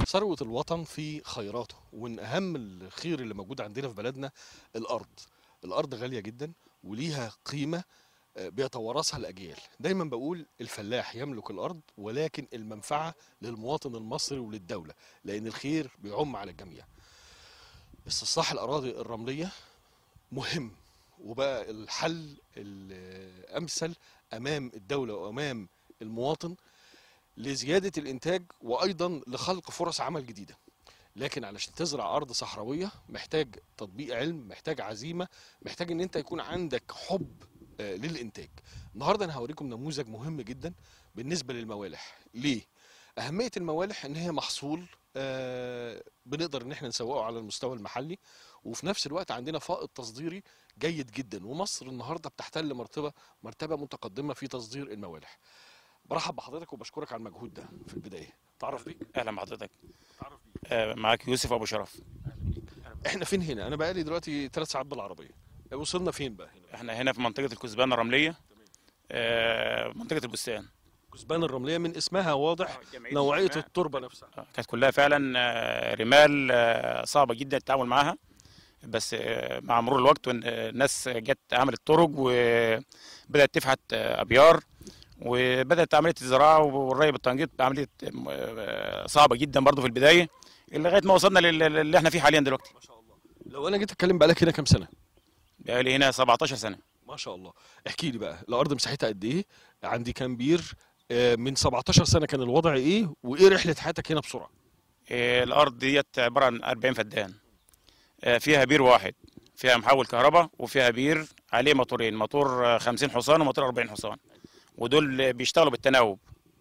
ثروة الوطن في خيراته ومن أهم الخير اللي موجود عندنا في بلدنا الأرض الأرض غالية جدا وليها قيمة آه، بيتوارثها الأجيال دايما بقول الفلاح يملك الأرض ولكن المنفعة للمواطن المصري وللدولة لأن الخير بيعم على الجميع استصلاح الأراضي الرملية مهم وبقى الحل الأمثل أمام الدولة وأمام المواطن لزيادة الإنتاج وأيضا لخلق فرص عمل جديدة لكن علشان تزرع أرض صحراوية محتاج تطبيق علم محتاج عزيمة محتاج إن أنت يكون عندك حب آه، للإنتاج النهاردة أنا هوريكم نموذج مهم جدا بالنسبة للموالح ليه؟ أهمية الموالح إن هي محصول آه، بنقدر إن احنا نسوقه على المستوى المحلي وفي نفس الوقت عندنا فائض تصديري جيد جدا ومصر النهارده بتحتل مرتبه مرتبه متقدمه في تصدير الموالح برحب بحضرتك وبشكرك على المجهود ده في البدايه تعرف بيك اهلا بحضرتك تعرف بيك آه، معاك يوسف ابو شرف احنا فين هنا انا بقالي دلوقتي ثلاث ساعات بالعربيه وصلنا فين بقى هنا احنا هنا في منطقه الكثبان الرمليه آه، منطقه البستان كثبان الرمليه من اسمها واضح جمعية نوعيه الجماعة. التربه نفسها آه، كانت كلها فعلا آه، رمال آه، صعبه جدا التعامل معاها بس آه، مع مرور الوقت وإن- آه، الناس جت عملت طرق وبدات تفحت آه، ابيار وبدات عمليه الزراعه والري بالتنقيط عمليه آه، صعبه جدا برضو في البدايه لغايه ما وصلنا لل- اللي احنا فيه حاليا دلوقتي ما شاء الله لو انا جيت اتكلم بقالك هنا كام سنه بقالي هنا 17 سنه ما شاء الله احكي لي بقى الارض مساحتها قد ايه عندي كام بير آه، من 17 سنه كان الوضع ايه وايه رحله حياتك هنا بسرعه آه، الارض ديت عباره عن 40 فدان آه، فيها بير واحد فيها محول كهرباء وفيها بير عليه موتورين موتور آه، 50 حصان وموتور 40 حصان ودول آه، بيشتغلوا بالتناوب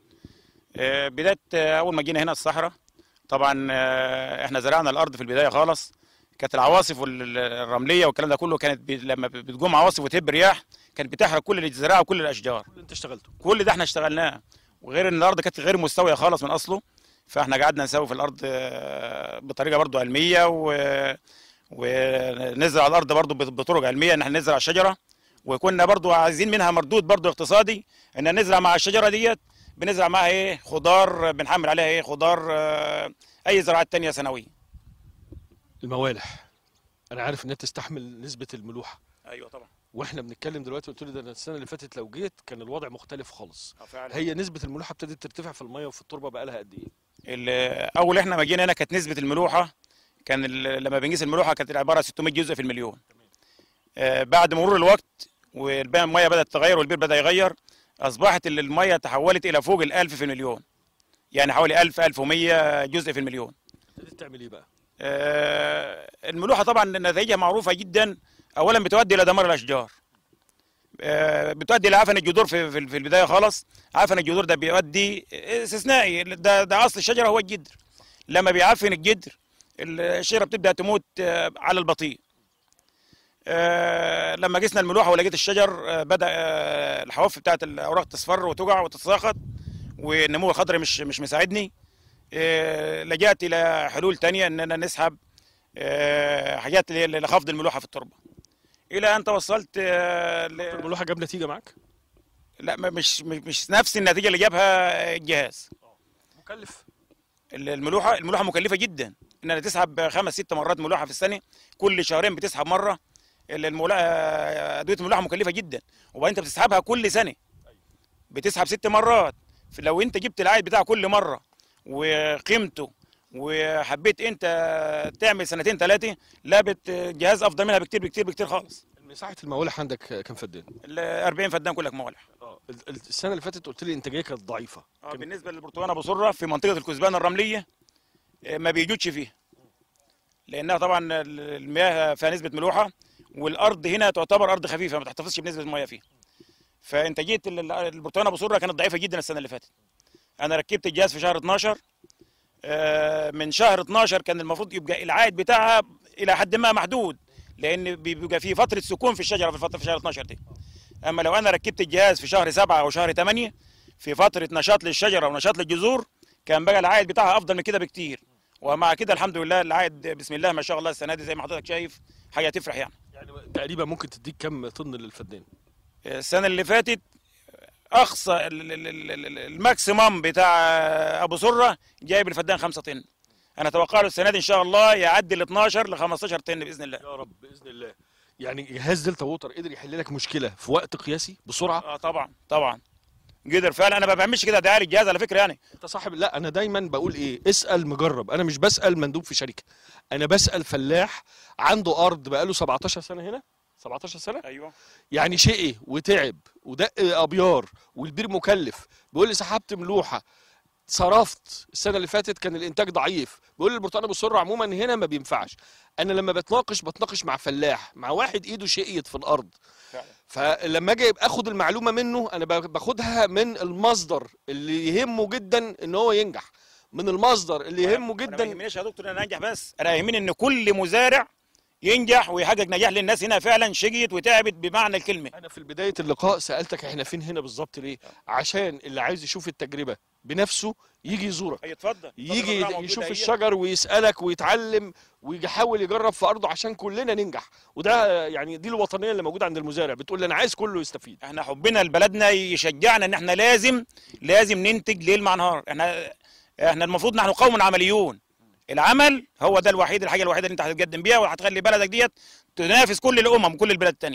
آه، بدايه آه، اول ما جينا هنا الصحراء طبعا آه، احنا زرعنا الارض في البدايه خالص كانت العواصف والرمليه والكلام ده كله كانت بي- لما بتقوم عواصف وتهب رياح كانت بتحرق كل الزراعه وكل الاشجار كل اللي انت اشتغلته كل ده احنا اشتغلناه وغير ان الارض كانت غير مستويه خالص من اصله فاحنا قعدنا نسوي في الارض آه، بطريقه برضو علميه و... ونزرع الارض برضو بط- بطرق علميه ان احنا نزرع شجره وكنا برضو عايزين منها مردود برضو اقتصادي ان نزرع مع الشجره ديت بنزرع معاها ايه خضار بنحمل عليها ايه خضار آه، اي زراعات تانية سنويه الموالح انا عارف انها تستحمل نسبه الملوحه ايوه طبعا واحنا بنتكلم دلوقتي قلت لي ده أنا السنه اللي فاتت لو جيت كان الوضع مختلف خالص فعلا هي نسبه الملوحه ابتدت ترتفع في الميه وفي التربه بقى لها قد ايه ال- اول احنا ما جينا هنا كانت نسبه الملوحه كان ال- لما بنقيس الملوحه كانت عباره عن 600 جزء في المليون آه، بعد مرور الوقت والباقي الميه بدات تتغير والبير بدا يغير اصبحت ال- الميه تحولت الى فوق ال 1000 في المليون يعني حوالي 1000 1100 جزء في المليون ابتدت تعمل ايه بقى آه، الملوحه طبعا نتائجها معروفه جدا اولا بتؤدي الى دمار الاشجار آه، بتؤدي الى عفن الجذور في في في البدايه خالص عفن الجذور ده بيؤدي استثنائي ده ده اصل الشجره هو الجدر لما بيعفن الجدر الشجره بتبدا تموت آه، على البطيء آه، لما قسنا الملوحه ولقيت الشجر آه، بدا آه، الحواف بتاعت الاوراق تصفر وتقع وتتساقط والنمو الخضري مش مش مساعدني آه، لجأت الى حلول تانية اننا نسحب آه، حاجات اللي هي لخفض الملوحه في التربه الى ان توصلت آه، ل- الملوحه جاب نتيجه معاك لا ما- مش مش مش نفس النتيجه اللي جابها الجهاز مكلف الملوحه الملوحه مكلفه جدا انها تسحب خمس ست مرات ملوحه في السنه كل شهرين بتسحب مره الملوحه ادويه الملوحه مكلفه جدا وبعدين انت بتسحبها كل سنه بتسحب ست مرات لو انت جبت العائد بتاعه كل مره وقيمته وحبيت انت تعمل سنتين ثلاثه لا بت- جهاز افضل منها بكتير بكتير بكتير خالص مساحه الموالح عندك كام فدان ال 40 فدان كلك موالح اه ال- ال- السنه اللي فاتت قلت لي الانتاجيه كانت ضعيفه آه، كان- بالنسبه للبرتقال ابو سره في منطقه الكثبان الرمليه آه، ما بيجودش فيها لانها طبعا ال- المياه فيها نسبه ملوحه والارض هنا تعتبر ارض خفيفه ما تحتفظش بنسبه المياه فيها فانتاجيه ال- ال- البرتقال ابو سره كانت ضعيفه جدا السنه اللي فاتت انا ركبت الجهاز في شهر 12 آه، من شهر 12 كان المفروض يبقى العائد بتاعها الى حد ما محدود لان بيبقى في فتره سكون في الشجره في الفتره في شهر 12 دي اما لو انا ركبت الجهاز في شهر 7 او شهر 8 في فتره نشاط للشجره ونشاط للجذور كان بقى العائد بتاعها افضل من كده بكتير ومع كده الحمد لله العائد بسم الله ما شاء الله السنه دي زي ما حضرتك شايف حاجه تفرح يعني يعني تقريبا ممكن تديك كام طن للفدان السنه اللي فاتت اقصى ال- ال- ال- ال- ال- الماكسيمم بتاع ابو سره جايب الفدان 5 طن انا اتوقع له السنه دي ان شاء الله يعدي ال 12 ل 15 طن باذن الله يا رب باذن الله يعني جهاز دلتا ووتر قدر يحل لك مشكله في وقت قياسي بسرعه اه طبعا طبعا قدر فعلا انا ما بعملش كده دعايه للجهاز على فكره يعني انت صاحب لا انا دايما بقول ايه اسال مجرب انا مش بسال مندوب في شركه انا بسال فلاح عنده ارض بقاله 17 سنه هنا 17 سنه ايوه يعني شقي وتعب ودق ابيار والبير مكلف بيقول لي سحبت ملوحه صرفت السنه اللي فاتت كان الانتاج ضعيف بيقول لي البرتقال ابو السر عموما هنا ما بينفعش انا لما بتناقش بتناقش مع فلاح مع واحد ايده شقيت في الارض فعلا فلما اجي اخد المعلومه منه انا باخدها من المصدر اللي يهمه جدا ان هو ينجح من المصدر اللي يهمه انا ما جدا يهمنيش يا دكتور ان انا انجح بس انا يهمني ان كل مزارع ينجح ويحقق نجاح للناس هنا فعلا شقيت وتعبت بمعنى الكلمه انا في بدايه اللقاء سالتك احنا فين هنا بالظبط ليه عشان اللي عايز يشوف التجربه بنفسه يجي يزورك اي اتفضل يجي اتفضل، المزرعة موجودة يشوف اهي. الشجر ويسالك ويتعلم ويحاول يجرب في ارضه عشان كلنا ننجح وده يعني دي الوطنيه اللي موجوده عند المزارع بتقول لي انا عايز كله يستفيد احنا حبنا لبلدنا يشجعنا ان احنا لازم لازم ننتج ليل مع نهار احنا احنا المفروض نحن قوم عمليون العمل هو ده الوحيد الحاجه الوحيده اللي انت هتقدم بيها وهتخلي بلدك ديت تنافس كل الامم وكل البلاد التانيه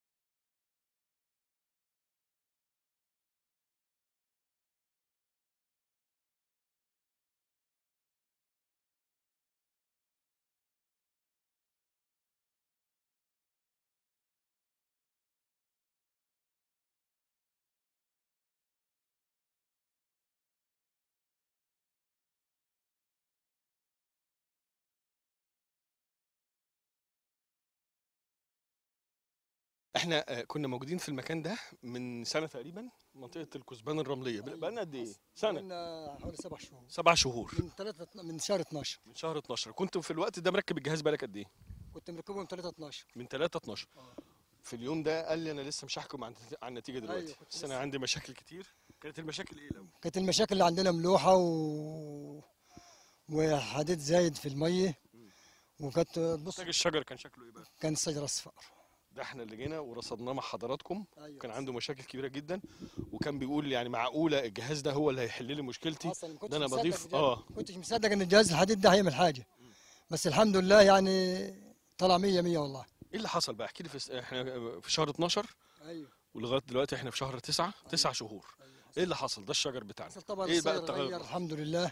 احنا آه، كنا موجودين في المكان ده من سنه تقريبا منطقه الكثبان الرمليه بقالنا قد ايه سنه بقالنا حوالي سبع شهور سبع شهور من ثلاثة من شهر 12 من شهر 12 كنت في الوقت ده مركب الجهاز بالك قد ايه كنت مركبه من 3 12 من 3 12 آه. في اليوم ده قال لي انا لسه مش هحكم عن عن النتيجه دلوقتي أيوة، كنت بس انا لسه- عندي مشاكل كتير كانت المشاكل ايه الاول كانت المشاكل اللي عندنا ملوحة و وحديد زايد في المية وكانت بص انتاج الشجر كان شكله ايه بقى كان الشجر اصفر ده احنا اللي جينا ورصدناه مع حضراتكم ايوه كان عنده مشاكل كبيره جدا وكان بيقول يعني معقوله الجهاز ده هو اللي هيحل لي مشكلتي اصلا ما كنتش ده انا مصدق بضيف بجد. اه كنتش مصدق ان الجهاز الحديد ده هيعمل حاجة بس الحمد لله يعني طلع 100 100 والله ايه اللي حصل بقى احكي لي في س- احنا في شهر 12 ايوه ولغايه دلوقتي احنا في شهر 9 9 شهور ايه اللي حصل ده الشجر بتاعنا حصل طبعا ايه بقى السير التغير غير الحمد لله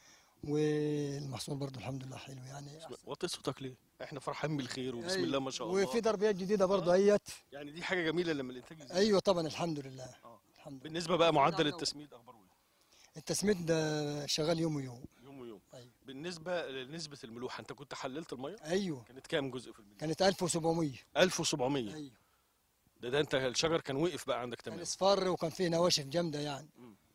والمحصول برضو الحمد لله حلو يعني وطي صوتك ليه احنا فرحانين بالخير وبسم أيوة. الله ما شاء الله وفي ضربيات جديدة برضو اهيت يعني دي حاجه جميله لما الانتاج يزيد ايوه طبعا الحمد لله آه. الحمد لله بالنسبه بقى معدل نعم. التسميد اخباره ايه التسميد ده شغال يوم ويوم يوم ويوم أيوة. بالنسبه لنسبه الملوحه انت كنت حللت الميه ايوه كانت كام جزء في المية كانت 1700 1700 ايوه ده ده انت الشجر كان وقف بقى عندك كان تمام اصفر وكان فيه نواشف جامده يعني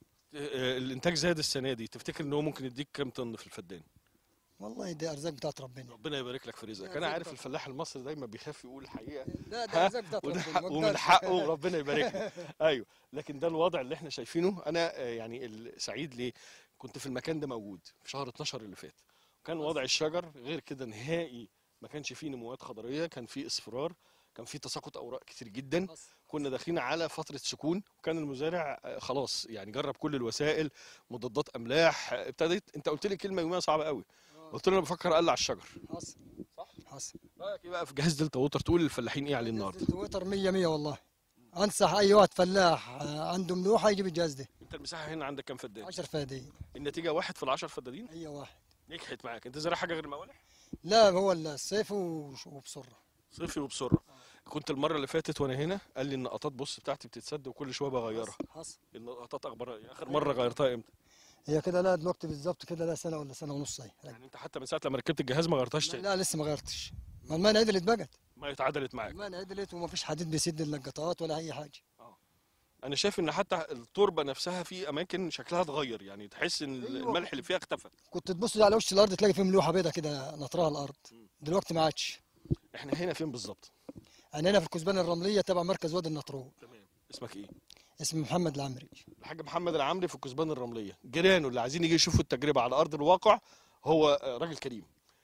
آه، الانتاج زاد السنه دي تفتكر ان هو ممكن يديك كام طن في الفدان والله دي ارزاق بتاعت ربنا ربنا يبارك لك في رزقك يا انا رب. عارف الفلاح المصري دايما بيخاف يقول الحقيقه لا ها؟ ده ارزاق بتاعت وده ربنا حق ما ومن أقدرش. حقه ربنا يبارك له ايوه لكن ده الوضع اللي احنا شايفينه انا آه، يعني ال- سعيد ليه كنت في المكان ده موجود في شهر 12 اللي فات كان وضع الشجر غير كده نهائي ما كانش فيه نموات خضريه كان فيه اصفرار كان فيه تساقط اوراق كتير جدا حصل. كنا داخلين على فتره سكون وكان المزارع آه، خلاص يعني جرب كل الوسائل مضادات املاح آه، ابتديت انت قلت لي كلمه يوميه صعبه قوي آه، قلت له انا بفكر اقلع الشجر حصل صح؟ حصل رايك ايه بقى في جهاز دلتا ووتر تقول للفلاحين ايه عليه النهارده تويتر 100 100 والله انصح اي واحد فلاح آه، عنده ملوحه يجيب الجهاز ده انت المساحه هنا عندك كام فدان 10 فدادين النتيجه واحد في العشر فدادين اي واحد نجحت معاك انت زارع حاجه غير الموالح لا هو الصيف وش- وبسره صيفي وبسرعه كنت المره اللي فاتت وانا هنا قال لي النقطات بص بتاعتي بتتسد وكل شويه بغيرها حصل- حصل النقطات اخبارها ايه اخر مره غيرتها امتى هي كده لا دلوقتي بالظبط كده لا سنه ولا سنه ونص اهي يعني انت حتى من ساعه لما ركبت الجهاز ما غيرتهاش تاني لا لسه ما غيرتش ما المانع عدلت بقت ما اتعدلت معاك المانع عدلت وما فيش حديد بيسد اللقطات ولا اي حاجه انا شايف ان حتى التربه نفسها في اماكن شكلها اتغير يعني تحس ان أيوة. الملح اللي فيها اختفى كنت تبص على وش الارض تلاقي فيه ملوحه بيضه كده نطرها الارض دلوقتي ما عادش احنا هنا فين بالظبط انا هنا في الكثبان الرمليه تبع مركز وادي النطرون تمام اسمك ايه اسمي محمد العمري الحاج محمد العمري في الكثبان الرمليه جيرانه اللي عايزين يجي يشوفوا التجربه على ارض الواقع هو آه، راجل كريم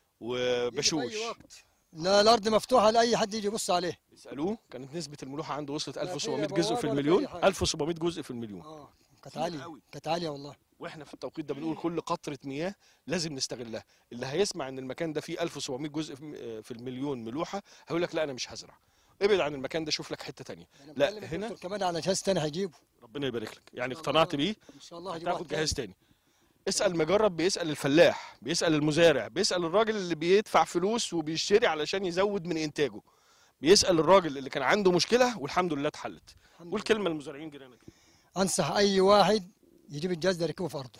وبشوش يجي في أي وقت. لا الارض مفتوحه لاي حد يجي يبص عليه اسالوه كانت نسبه الملوحه عنده وصلت لا، 1700 فيها جزء في بوابة ولا المليون فيها حاجة. 1700 جزء في المليون اه كانت كتير عاليه قوي. كانت عاليه والله واحنا في التوقيت ده بنقول كل قطره مياه لازم نستغلها اللي هيسمع ان المكان ده فيه 1700 جزء في في المليون ملوحه هيقول لك لا انا مش هزرع ابعد عن المكان ده شوف لك حته تانية أنا لا، بكلم هنا- الدكتور كمان على جهاز تاني هيجيبه ربنا يبارك لك يعني إن شاء اقتنعت الله. بيه ان شاء الله هيجيب واحد هتاخد تاني. جهاز تاني اسال مجرب بيسال الفلاح بيسال المزارع بيسال الراجل اللي بيدفع فلوس وبيشتري علشان يزود من انتاجه بيسال الراجل اللي كان عنده مشكله والحمد لله اتحلت الحمد قول لله. كلمه للمزارعين جيرانك انصح اي واحد يجيب الجهاز ده يركبه في ارضه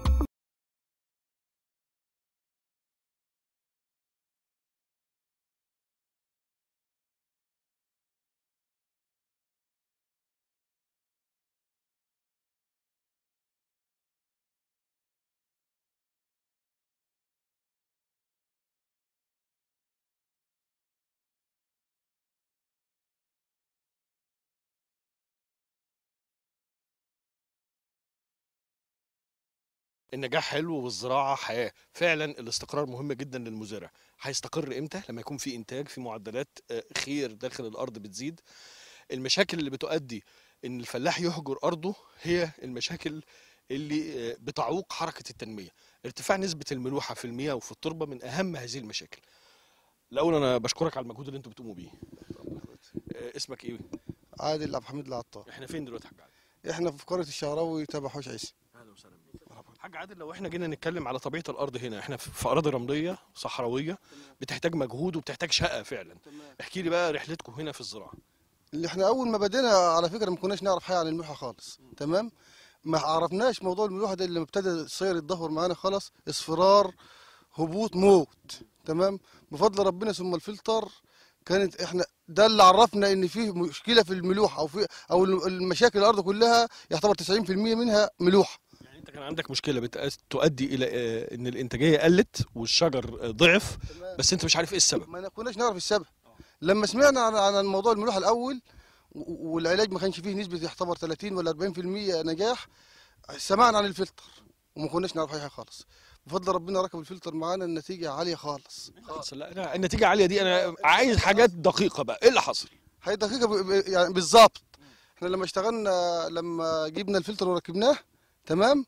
النجاح حلو والزراعه حياه فعلا الاستقرار مهم جدا للمزارع هيستقر امتى لما يكون في انتاج في معدلات آه، خير داخل الارض بتزيد المشاكل اللي بتؤدي ان الفلاح يهجر ارضه هي المشاكل اللي آه، بتعوق حركه التنميه ارتفاع نسبه الملوحه في المياه وفي التربه من اهم هذه المشاكل الاول انا بشكرك على المجهود اللي انتوا بتقوموا بيه آه، اسمك ايه عادل عبد الحميد العطار احنا فين دلوقتي يا حاج عادل احنا في قريه الشعراوي تبع حوش عيسى اهلا وسهلا بيك حاج عادل لو احنا جينا نتكلم على طبيعه الارض هنا احنا في في اراضي رمليه صحراويه بتحتاج مجهود وبتحتاج شقه فعلا احكي لي بقى رحلتكم هنا في الزراعه اللي احنا اول ما بدينا على فكره ما كناش نعرف حاجه عن الملوحه خالص تمام ما عرفناش موضوع الملوحه ده اللي ابتدى الصير يتدهور معانا خلاص اصفرار هبوط موت تمام بفضل ربنا ثم الفلتر كانت احنا ده اللي عرفنا ان فيه مشكله في الملوحه او في او المشاكل الارض كلها يعتبر 90% منها ملوحه يعني انت كان عندك مشكله بتأس- تؤدي الى آه، ان الانتاجيه قلت والشجر آه، ضعف بس انت مش عارف ايه السبب ما كناش نعرف السبب لما سمعنا عن عن موضوع الملوحه الاول و- والعلاج ما كانش فيه نسبه يعتبر 30 ولا 40% نجاح سمعنا عن الفلتر وما كناش نعرف اي حاجه خالص بفضل ربنا ركب الفلتر معانا النتيجه عاليه خالص خلاص لا أنا النتيجه عاليه دي انا عايز حاجات دقيقه بقى ايه اللي حصل هي دقيقه ب- ب- يعني بالظبط احنا لما اشتغلنا لما جبنا الفلتر وركبناه تمام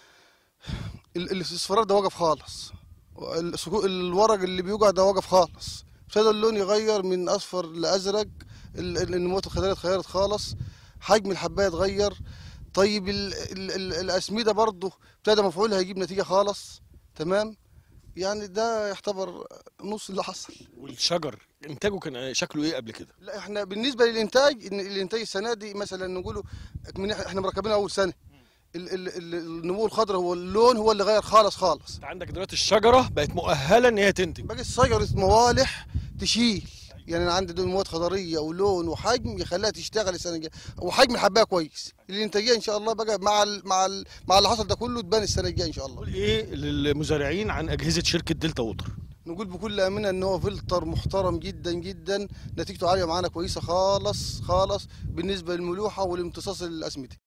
ال- الاصفرار ده وقف خالص السكو- الورق اللي بيوقع ده وقف خالص ابتدى اللون يغير من اصفر لازرق ال- ال- النموات الخضريه اتغيرت خالص حجم الحبايه اتغير طيب ال ال ال الاسمده برضه ابتدى مفعولها يجيب نتيجه خالص تمام يعني ده يعتبر نص اللي حصل والشجر انتاجه كان شكله ايه قبل كده لا احنا بالنسبه للانتاج ان الانتاج السنه دي مثلا نقوله من احنا مركبينها اول سنه ال ال ال النمو الخضراء هو اللون هو اللي غير خالص خالص انت عندك دلوقتي الشجره بقت مؤهله ان هي تنتج باقي الشجره موالح تشيل يعني انا عندي دول مواد خضريه ولون وحجم يخليها تشتغل السنه الجايه وحجم الحبايه كويس الانتاجيه ان شاء الله بقى مع ال مع ال مع اللي حصل ده كله تبان السنه الجايه ان شاء الله قول ايه للمزارعين عن اجهزه شركه دلتا ووتر نقول بكل امانه ان هو فلتر محترم جدا جدا نتيجته عاليه معانا كويسه خالص خالص بالنسبه للملوحه والامتصاص الاسمده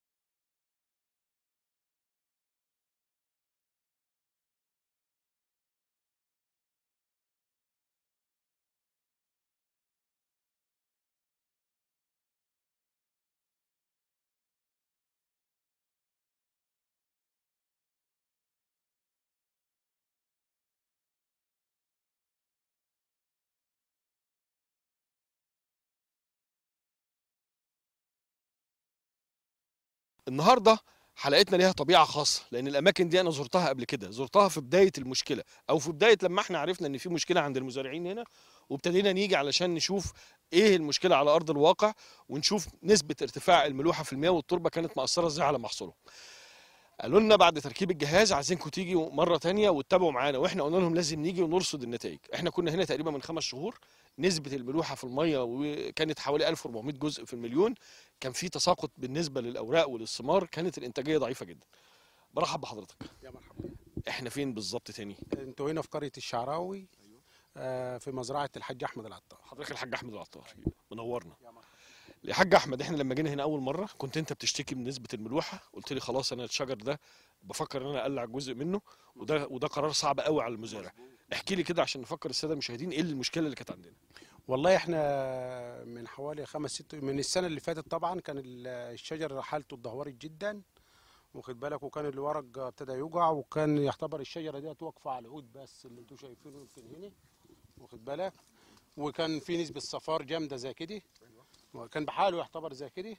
النهارده حلقتنا ليها طبيعه خاصه لان الاماكن دي انا زرتها قبل كده زرتها في بدايه المشكله او في بدايه لما احنا عرفنا ان في مشكله عند المزارعين هنا وابتدينا نيجي علشان نشوف ايه المشكله على ارض الواقع ونشوف نسبه ارتفاع الملوحه في المياه والتربه كانت مأثره ازاي على محصولهم قالوا لنا بعد تركيب الجهاز عايزينكم تيجوا مره تانية وتتابعوا معانا واحنا قلنا لهم لازم نيجي ونرصد النتائج احنا كنا هنا تقريبا من خمس شهور نسبه الملوحه في الميه وكانت حوالي 1400 جزء في المليون كان في تساقط بالنسبه للاوراق وللثمار كانت الانتاجيه ضعيفه جدا برحب بحضرتك يا مرحبا احنا فين بالظبط تاني انتوا هنا في قريه الشعراوي آه، في مزرعه الحاج احمد العطار حضرتك الحاج احمد العطار منورنا يا حاج احمد احنا لما جينا هنا اول مره كنت انت بتشتكي من نسبه الملوحه قلت لي خلاص انا الشجر ده بفكر ان انا اقلع جزء منه وده وده قرار صعب قوي على المزارع احكي لي كده عشان نفكر الساده المشاهدين ايه المشكله اللي كانت عندنا والله احنا من حوالي خمس ست من السنه اللي فاتت طبعا كان ال- الشجر حالته اتدهورت جدا واخد بالك وكان الورق ابتدى يوقع وكان يعتبر الشجره ديت واقفه على العود بس اللي انتوا شايفينه يمكن هنا واخد بالك وكان في نسبه صفار جامده زي كده وكان بحاله يعتبر زي كده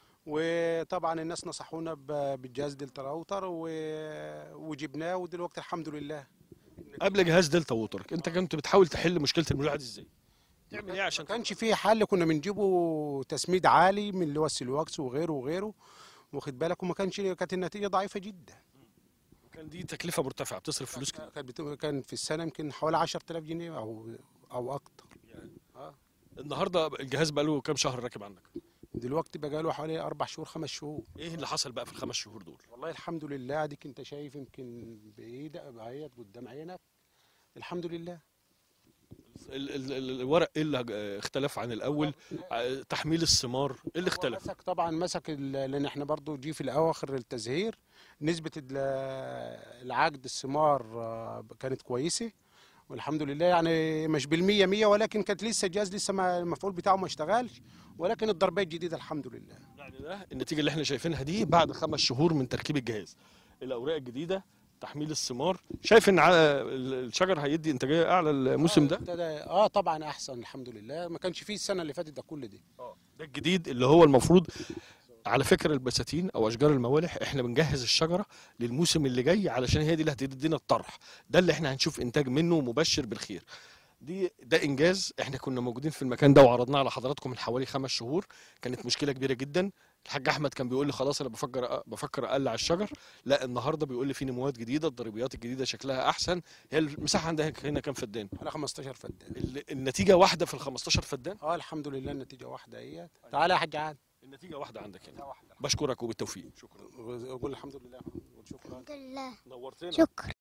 وطبعا الناس نصحونا ب- بالجهاز دلتا راوتر و- وجبناه ودلوقتي الحمد لله قبل جهاز دلتا ووتر انت كنت بتحاول تحل مشكله الملوحه دي ازاي تعمل ايه عشان ما كانش فيه حل كنا بنجيبه تسميد عالي من اللي هو السلواكس وغيره وغيره واخد بالك وما كانش كانت النتيجه ضعيفه جدا كان دي تكلفه مرتفعه بتصرف فلوس كتير كانت بت- كان في السنه يمكن حوالي 10000 جنيه او او اكتر النهارده الجهاز بقى له كام شهر راكب عندك دلوقتي بقى له حوالي اربع شهور خمس شهور ايه اللي حصل بقى في الخمس شهور دول والله الحمد لله اديك انت شايف يمكن بايدك بعيط قدام عينك الحمد لله ال- ال- ال- الورق ايه اللي اه، اختلف عن الاول اه، تحميل الثمار ايه اللي هو اختلف مسك طبعا مسك ال- لان احنا برضو جي في الاواخر التزهير نسبه ال- العقد الثمار آه، كانت كويسه والحمد لله يعني مش بالمية مية ولكن كانت لسه الجهاز لسه ما المفعول بتاعه ما اشتغلش ولكن الضربات جديده الحمد لله يعني ده النتيجه اللي احنا شايفينها دي بعد خمس شهور من تركيب الجهاز الاوراق الجديده تحميل الثمار شايف ان ع- ال- الشجر هيدي انتاجيه اعلى الموسم ده ابتدى اه طبعا احسن الحمد لله ما كانش فيه السنه اللي فاتت ده كل دي ده الجديد اللي هو المفروض على فكره البساتين او اشجار الموالح احنا بنجهز الشجره للموسم اللي جاي علشان هي دي اللي هتدينا الطرح ده اللي احنا هنشوف انتاج منه مبشر بالخير دي ده انجاز احنا كنا موجودين في المكان ده وعرضناه على حضراتكم من حوالي خمس شهور كانت مشكله كبيره جدا الحاج احمد كان بيقول لي خلاص انا بفكر بفكر اقلع الشجر لا النهارده بيقول لي في نموات جديده الضريبيات الجديده شكلها احسن هي المساحه عندك هنا كام فدان على 15 فدان ال- النتيجه واحده في ال 15 فدان اه الحمد لله النتيجه واحده اهي تعالى يا حاج عاد النتيجه واحده عندك هنا بشكرك وبالتوفيق شكرا وقول الحمد لله وشكرا الحمد لله نورتنا شكرا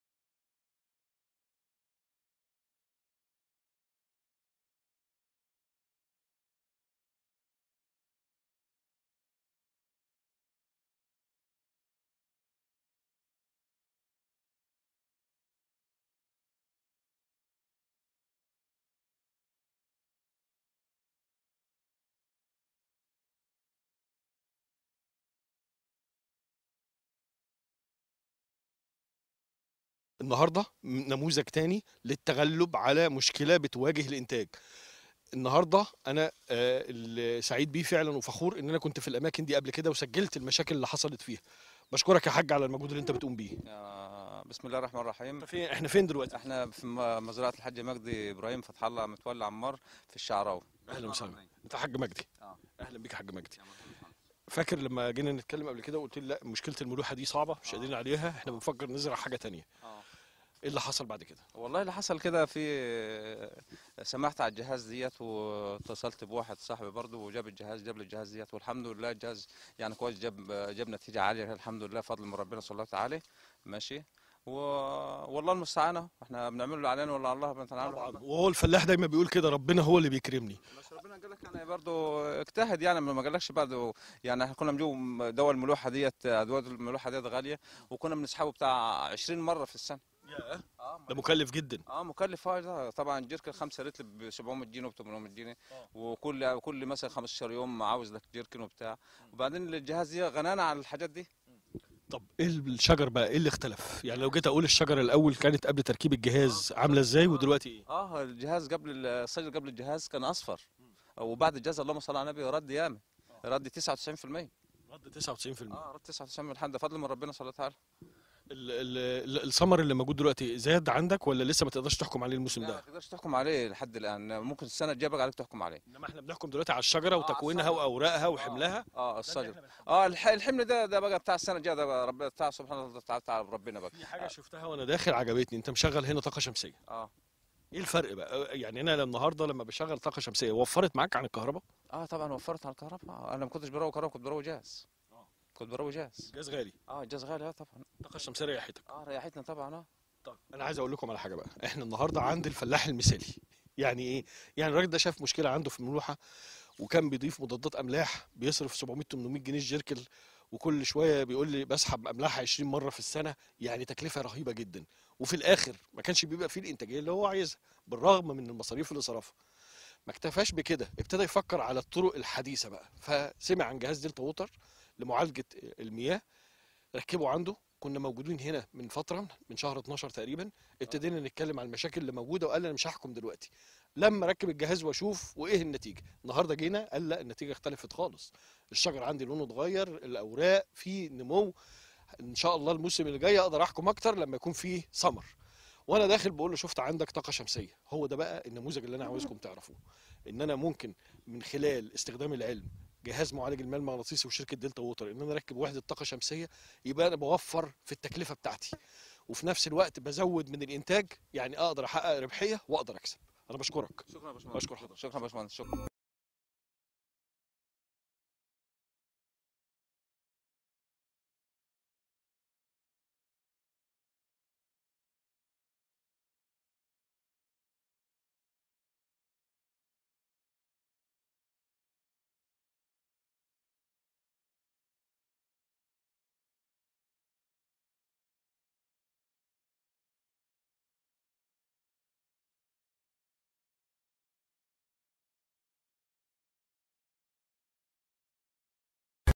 النهارده نموذج تاني للتغلب على مشكله بتواجه الانتاج النهارده انا آه، اللي سعيد بيه فعلا وفخور ان انا كنت في الاماكن دي قبل كده وسجلت المشاكل اللي حصلت فيها بشكرك يا حاج على المجهود اللي انت بتقوم بيه آه، بسم الله الرحمن الرحيم إنت فين احنا فين دلوقتي احنا في م- مزرعه الحاج مجدي ابراهيم فتح الله متولى عمار في الشعراوي اهلا وسهلا انت حاج مجدي آه. اهلا بيك يا حاج مجدي فاكر لما جينا نتكلم قبل كده وقلت لي لا مشكله الملوحه دي صعبه مش قادرين عليها احنا بنفكر نزرع حاجه تانية آه. ايه اللي حصل بعد كده والله اللي حصل كده في سمعت على الجهاز ديت واتصلت بواحد صاحبي برضه وجاب الجهاز جاب لي الجهاز ديت والحمد لله الجهاز يعني كويس جاب جاب نتيجه عاليه الحمد لله فضل من ربنا سبحانه وتعالى ماشي و... والله المستعان أهو. احنا بنعمل اللي علينا ولا الله بنتعامل طبعا وهو الفلاح دايما بيقول كده ربنا هو اللي بيكرمني بس ربنا قال لك يعني برضه اجتهد يعني ما قالكش برضه يعني احنا كنا بنجيب دواء الملوحه ديت ادويه الملوحه ديت غاليه وكنا بنسحبه بتاع 20 مره في السنه يا اه ده مكلف جدا اه مكلف اه ده طبعا جيركن 5 لتر ب 700 جنيه و 800 جنيه وكل كل مثلا 15 يوم عاوز لك جيركن وبتاع وبعدين الجهاز دي غنانا على الحاجات دي طب ايه الشجر بقى ايه اللي اختلف يعني لو جيت اقول الشجره الاول كانت قبل تركيب الجهاز عامله ازاي ودلوقتي ايه اه الجهاز قبل الشجر قبل الجهاز كان اصفر وبعد الجهاز اللهم صل على النبي رد ياما رد 99% رد 99% اه رد 99 الحمد لله فضل من ربنا سبحانه وتعالى ال- ال- ال- الثمر اللي موجود دلوقتي زاد عندك ولا لسه ما تقدرش تحكم عليه الموسم لا ما ده تقدرش تحكم عليه لحد الان ممكن السنه الجايه بقى عليك تحكم عليه انما احنا بنحكم دلوقتي على الشجره وتكوينها الشجرة. واوراقها وحملها اه الشجر اه الح- الحمل ده ده بقى بتاع السنه الجايه ده بقى ربنا بتاع سبحانه وتعالى بتاع ربنا بقى في حاجه شفتها وانا داخل عجبتني انت مشغل هنا طاقه شمسيه اه ايه الفرق بقى يعني انا النهارده لما بشغل طاقه شمسيه وفرت معاك عن الكهرباء اه طبعا وفرت على الكهرباء انا ما كنتش بروي كهرباء كنت بروي جاز كنت بروي جاز جاز غالي اه الجاز غالي اه طبعا الطاقه الشمسيه ريحتك اه ريحتنا طبعا اه طب انا عايز اقول لكم على حاجه بقى احنا النهارده عند الفلاح المثالي يعني ايه يعني الراجل ده شاف مشكله عنده في الملوحه وكان بيضيف مضادات املاح بيصرف 700 800 جنيه الجيركل وكل شويه بيقول لي بسحب املاح 20 مره في السنه يعني تكلفه رهيبه جدا وفي الاخر ما كانش بيبقى فيه الانتاجيه اللي هو عايزها بالرغم من المصاريف اللي صرفها ما اكتفاش بكده ابتدى يفكر على الطرق الحديثه بقى فسمع عن جهاز دلتا ووتر لمعالجه المياه ركبه عنده كنا موجودين هنا من فتره من شهر 12 تقريبا ابتدينا نتكلم عن المشاكل اللي موجوده وقال انا مش هحكم دلوقتي لما ركب الجهاز واشوف وايه النتيجه النهارده جينا قال لا النتيجه اختلفت خالص الشجر عندي لونه اتغير الاوراق في نمو ان شاء الله الموسم اللي جاي اقدر احكم اكتر لما يكون فيه سمر وانا داخل بقول له شفت عندك طاقه شمسيه هو ده بقى النموذج اللي انا عاوزكم تعرفوه ان انا ممكن من خلال استخدام العلم جهاز معالج الماء المغناطيسي وشركه دلتا ووتر ان انا اركب وحده طاقه شمسيه يبقى انا بوفر في التكلفه بتاعتي وفي نفس الوقت بزود من الانتاج يعني اقدر احقق ربحيه واقدر اكسب انا بشكرك شكرا يا باشمهندس بشكر حضرتك شكرا يا باشمهندس شكرا